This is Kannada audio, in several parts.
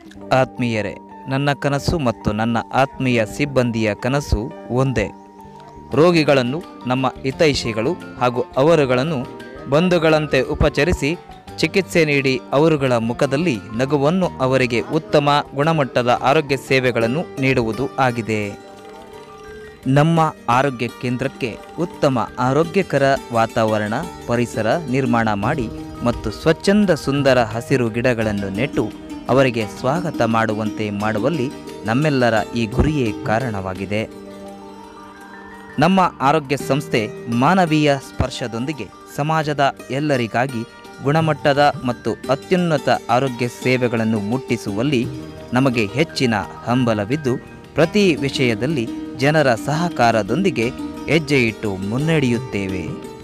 ಆತ್ಮೀಯರೇ ನನ್ನ ಕನಸು ಮತ್ತು ನನ್ನ ಆತ್ಮೀಯ ಸಿಬ್ಬಂದಿಯ ಕನಸು ಒಂದೇ ರೋಗಿಗಳನ್ನು ನಮ್ಮ ಹಿತೈಷಿಗಳು ಹಾಗೂ ಅವರುಗಳನ್ನು ಬಂಧುಗಳಂತೆ ಉಪಚರಿಸಿ ಚಿಕಿತ್ಸೆ ನೀಡಿ ಅವರುಗಳ ಮುಖದಲ್ಲಿ ನಗುವನ್ನು ಅವರಿಗೆ ಉತ್ತಮ ಗುಣಮಟ್ಟದ ಆರೋಗ್ಯ ಸೇವೆಗಳನ್ನು ನೀಡುವುದು ಆಗಿದೆ ನಮ್ಮ ಆರೋಗ್ಯ ಕೇಂದ್ರಕ್ಕೆ ಉತ್ತಮ ಆರೋಗ್ಯಕರ ವಾತಾವರಣ ಪರಿಸರ ನಿರ್ಮಾಣ ಮಾಡಿ ಮತ್ತು ಸ್ವಚ್ಛಂದ ಸುಂದರ ಹಸಿರು ಗಿಡಗಳನ್ನು ನೆಟ್ಟು ಅವರಿಗೆ ಸ್ವಾಗತ ಮಾಡುವಂತೆ ಮಾಡುವಲ್ಲಿ ನಮ್ಮೆಲ್ಲರ ಈ ಗುರಿಯೇ ಕಾರಣವಾಗಿದೆ ನಮ್ಮ ಆರೋಗ್ಯ ಸಂಸ್ಥೆ ಮಾನವೀಯ ಸ್ಪರ್ಶದೊಂದಿಗೆ ಸಮಾಜದ ಎಲ್ಲರಿಗಾಗಿ ಗುಣಮಟ್ಟದ ಮತ್ತು ಅತ್ಯುನ್ನತ ಆರೋಗ್ಯ ಸೇವೆಗಳನ್ನು ಮುಟ್ಟಿಸುವಲ್ಲಿ ನಮಗೆ ಹೆಚ್ಚಿನ ಹಂಬಲವಿದ್ದು ಪ್ರತಿ ವಿಷಯದಲ್ಲಿ ಜನರ ಸಹಕಾರದೊಂದಿಗೆ ಹೆಜ್ಜೆ ಇಟ್ಟು ಮುನ್ನಡೆಯುತ್ತೇವೆ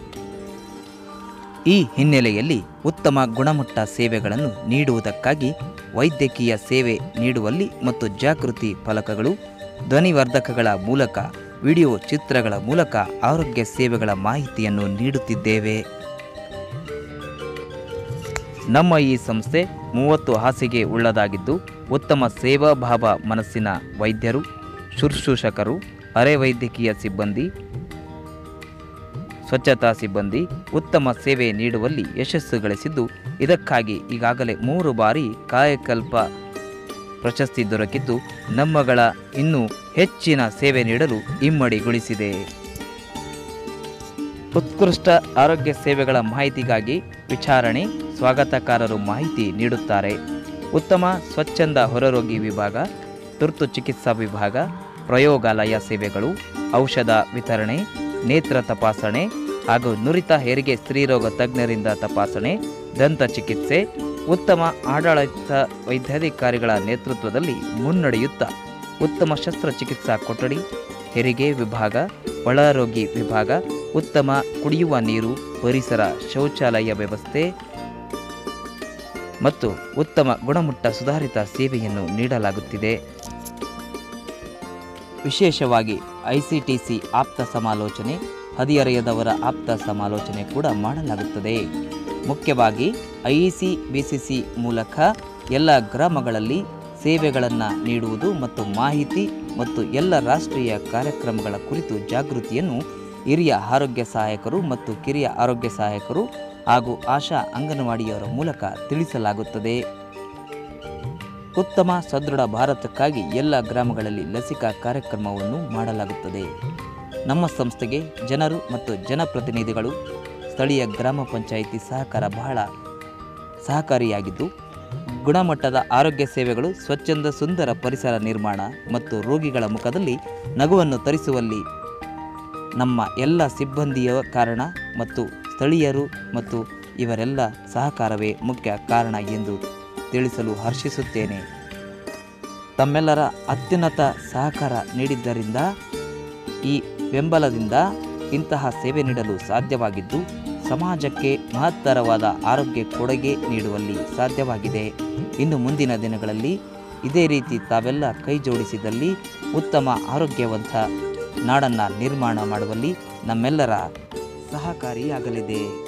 ಈ ಹಿನ್ನೆಲೆಯಲ್ಲಿ ಉತ್ತಮ ಗುಣಮಟ್ಟ ಸೇವೆಗಳನ್ನು ನೀಡುವುದಕ್ಕಾಗಿ ವೈದ್ಯಕೀಯ ಸೇವೆ ನೀಡುವಲ್ಲಿ ಮತ್ತು ಜಾಗೃತಿ ಫಲಕಗಳು ಧ್ವನಿವರ್ಧಕಗಳ ಮೂಲಕ ವಿಡಿಯೋ ಚಿತ್ರಗಳ ಮೂಲಕ ಆರೋಗ್ಯ ಸೇವೆಗಳ ಮಾಹಿತಿಯನ್ನು ನೀಡುತ್ತಿದ್ದೇವೆ ನಮ್ಮ ಈ ಸಂಸ್ಥೆ ಮೂವತ್ತು ಹಾಸಿಗೆ ಉಳ್ಳದಾಗಿದ್ದು ಉತ್ತಮ ಸೇವಾಭಾವ ಮನಸ್ಸಿನ ವೈದ್ಯರು ಶುಶ್ರೂಷಕರು ಅರೆ ವೈದ್ಯಕೀಯ ಸಿಬ್ಬಂದಿ ಸ್ವಚ್ಛತಾ ಸಿಬ್ಬಂದಿ ಉತ್ತಮ ಸೇವೆ ನೀಡುವಲ್ಲಿ ಯಶಸ್ಸು ಗಳಿಸಿದ್ದು ಇದಕ್ಕಾಗಿ ಈಗಾಗಲೇ ಮೂರು ಬಾರಿ ಕಾಯಕಲ್ಪ ಪ್ರಶಸ್ತಿ ದೊರಕಿದ್ದು ನಮ್ಮಗಳ ಇನ್ನೂ ಹೆಚ್ಚಿನ ಸೇವೆ ನೀಡಲು ಇಮ್ಮಡಿಗೊಳಿಸಿದೆ ಉತ್ಕೃಷ್ಟ ಆರೋಗ್ಯ ಸೇವೆಗಳ ಮಾಹಿತಿಗಾಗಿ ವಿಚಾರಣೆ ಸ್ವಾಗತಕಾರರು ಮಾಹಿತಿ ನೀಡುತ್ತಾರೆ ಉತ್ತಮ ಸ್ವಚ್ಛಂದ ಹೊರರೋಗಿ ವಿಭಾಗ ತುರ್ತು ಚಿಕಿತ್ಸಾ ವಿಭಾಗ ಪ್ರಯೋಗಾಲಯ ಸೇವೆಗಳು ಔಷಧ ವಿತರಣೆ ನೇತ್ರ ತಪಾಸಣೆ ಹಾಗೂ ನುರಿತ ಹೆರಿಗೆ ಸ್ತ್ರೀರೋಗ ತಜ್ಞರಿಂದ ತಪಾಸಣೆ ದಂತ ಚಿಕಿತ್ಸೆ ಉತ್ತಮ ಆಡಳಿತ ವೈದ್ಯಾಧಿಕಾರಿಗಳ ನೇತೃತ್ವದಲ್ಲಿ ಮುನ್ನಡೆಯುತ್ತಾ ಉತ್ತಮ ಶಸ್ತ್ರಚಿಕಿತ್ಸಾ ಕೊಠಡಿ ಹೆರಿಗೆ ವಿಭಾಗ ಒಳರೋಗಿ ವಿಭಾಗ ಉತ್ತಮ ಕುಡಿಯುವ ನೀರು ಪರಿಸರ ಶೌಚಾಲಯ ವ್ಯವಸ್ಥೆ ಮತ್ತು ಉತ್ತಮ ಗುಣಮಟ್ಟ ಸುಧಾರಿತ ಸೇವೆಯನ್ನು ನೀಡಲಾಗುತ್ತಿದೆ ವಿಶೇಷವಾಗಿ ಐಸಿಟಿಸಿ ಆಪ್ತ ಸಮಾಲೋಚನೆ ಹದಿಹರೆಯದವರ ಆಪ್ತ ಸಮಾಲೋಚನೆ ಕೂಡ ಮಾಡಲಾಗುತ್ತದೆ ಮುಖ್ಯವಾಗಿ ಐಇಸಿ ಬಿಸಿಸಿ ಮೂಲಕ ಎಲ್ಲ ಗ್ರಾಮಗಳಲ್ಲಿ ಸೇವೆಗಳನ್ನು ನೀಡುವುದು ಮತ್ತು ಮಾಹಿತಿ ಮತ್ತು ಎಲ್ಲ ರಾಷ್ಟ್ರೀಯ ಕಾರ್ಯಕ್ರಮಗಳ ಕುರಿತು ಜಾಗೃತಿಯನ್ನು ಹಿರಿಯ ಆರೋಗ್ಯ ಸಹಾಯಕರು ಮತ್ತು ಕಿರಿಯ ಆರೋಗ್ಯ ಸಹಾಯಕರು ಹಾಗೂ ಆಶಾ ಅಂಗನವಾಡಿಯವರ ಮೂಲಕ ತಿಳಿಸಲಾಗುತ್ತದೆ ಉತ್ತಮ ಸದೃಢ ಭಾರತಕ್ಕಾಗಿ ಎಲ್ಲ ಗ್ರಾಮಗಳಲ್ಲಿ ಲಸಿಕಾ ಕಾರ್ಯಕ್ರಮವನ್ನು ಮಾಡಲಾಗುತ್ತದೆ ನಮ್ಮ ಸಂಸ್ಥೆಗೆ ಜನರು ಮತ್ತು ಜನಪ್ರತಿನಿಧಿಗಳು ಸ್ಥಳೀಯ ಗ್ರಾಮ ಪಂಚಾಯಿತಿ ಸಹಕಾರ ಬಹಳ ಸಹಕಾರಿಯಾಗಿದ್ದು ಗುಣಮಟ್ಟದ ಆರೋಗ್ಯ ಸೇವೆಗಳು ಸ್ವಚ್ಛಂದ ಸುಂದರ ಪರಿಸರ ನಿರ್ಮಾಣ ಮತ್ತು ರೋಗಿಗಳ ಮುಖದಲ್ಲಿ ನಗುವನ್ನು ತರಿಸುವಲ್ಲಿ ನಮ್ಮ ಎಲ್ಲ ಸಿಬ್ಬಂದಿಯ ಕಾರಣ ಮತ್ತು ಸ್ಥಳೀಯರು ಮತ್ತು ಇವರೆಲ್ಲ ಸಹಕಾರವೇ ಮುಖ್ಯ ಕಾರಣ ಎಂದು ತಿಳಿಸಲು ಹರ್ಷಿಸುತ್ತೇನೆ ತಮ್ಮೆಲ್ಲರ ಅತ್ಯುನ್ನತ ಸಹಕಾರ ನೀಡಿದ್ದರಿಂದ ಈ ಬೆಂಬಲದಿಂದ ಇಂತಹ ಸೇವೆ ನೀಡಲು ಸಾಧ್ಯವಾಗಿದ್ದು ಸಮಾಜಕ್ಕೆ ಮಹತ್ತರವಾದ ಆರೋಗ್ಯ ಕೊಡುಗೆ ನೀಡುವಲ್ಲಿ ಸಾಧ್ಯವಾಗಿದೆ ಇನ್ನು ಮುಂದಿನ ದಿನಗಳಲ್ಲಿ ಇದೇ ರೀತಿ ತಾವೆಲ್ಲ ಕೈ ಜೋಡಿಸಿದಲ್ಲಿ ಉತ್ತಮ ಆರೋಗ್ಯವಂತ ನಾಡನ್ನು ನಿರ್ಮಾಣ ಮಾಡುವಲ್ಲಿ ನಮ್ಮೆಲ್ಲರ ಸಹಕಾರಿಯಾಗಲಿದೆ